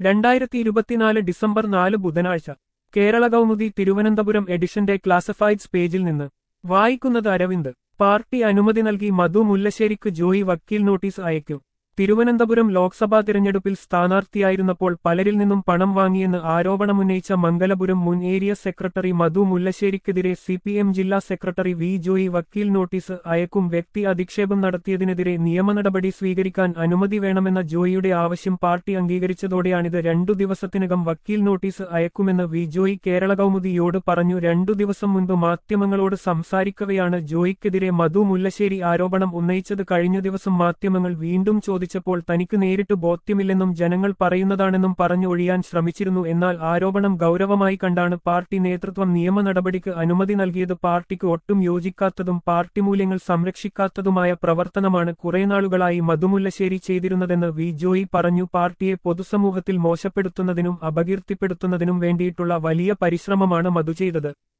രണ്ടായിരത്തി ഇരുപത്തിനാല് ഡിസംബർ നാല് ബുധനാഴ്ച കേരള കൗമുദി തിരുവനന്തപുരം എഡിഷന്റെ ക്ലാസിഫൈഡ്സ് പേജിൽ നിന്ന് വായിക്കുന്നത് അരവിന്ദ് പാർട്ടി അനുമതി നൽകി മധു മുല്ലശ്ശേരിക്ക് ജോയി വക്കീൽ നോട്ടീസ് അയക്കും തിരുവനന്തപുരം ലോക്സഭാ തിരഞ്ഞെടുപ്പിൽ സ്ഥാനാർത്ഥിയായിരുന്നപ്പോൾ പലരിൽ നിന്നും പണം വാങ്ങിയെന്ന് ആരോപണമുന്നയിച്ച മംഗലപുരം മുൻ ഏരിയ സെക്രട്ടറി മധു മുല്ലശ്ശേരിക്കെതിരെ സിപിഎം ജില്ലാ സെക്രട്ടറി വി ജോയി വക്കീൽ നോട്ടീസ് അയക്കും വ്യക്തി അധിക്ഷേപം നടത്തിയതിനെതിരെ നിയമനടപടി സ്വീകരിക്കാൻ അനുമതി വേണമെന്ന ജോയിയുടെ ആവശ്യം പാർട്ടി അംഗീകരിച്ചതോടെയാണിത് രണ്ടു ദിവസത്തിനകം വക്കീൽ നോട്ടീസ് അയക്കുമെന്ന് വി ജോയി കേരള കൗമുദിയോട് പറഞ്ഞു രണ്ടു ദിവസം മുൻപ് മാധ്യമങ്ങളോട് സംസാരിക്കവെയാണ് ജോയിക്കെതിരെ മധു മുല്ലശ്ശേരി ആരോപണം ഉന്നയിച്ചത് കഴിഞ്ഞ ദിവസം മാധ്യമങ്ങൾ വീണ്ടും ചോദിച്ചപ്പോൾ തനിക്ക് നേരിട്ട് ബോധ്യമില്ലെന്നും ജനങ്ങൾ പറയുന്നതാണെന്നും പറഞ്ഞു ഒഴിയാൻ ശ്രമിച്ചിരുന്നു എന്നാൽ ആരോപണം ഗൗരവമായി കണ്ടാണ് പാർട്ടി നേതൃത്വം നിയമ നടപടിക്ക് അനുമതി നൽകിയത് പാർട്ടിക്ക് ഒട്ടും യോജിക്കാത്തതും പാർട്ടി മൂല്യങ്ങൾ സംരക്ഷിക്കാത്തതുമായ പ്രവർത്തനമാണ് കുറേനാളുകളായി മധുമുല്ലശ്ശേരി ചെയ്തിരുന്നതെന്ന് വി ജോയി പറഞ്ഞു പാർട്ടിയെ പൊതുസമൂഹത്തിൽ മോശപ്പെടുത്തുന്നതിനും അപകീർത്തിപ്പെടുത്തുന്നതിനും വേണ്ടിയിട്ടുള്ള വലിയ പരിശ്രമമാണ് മധു ചെയ്തത്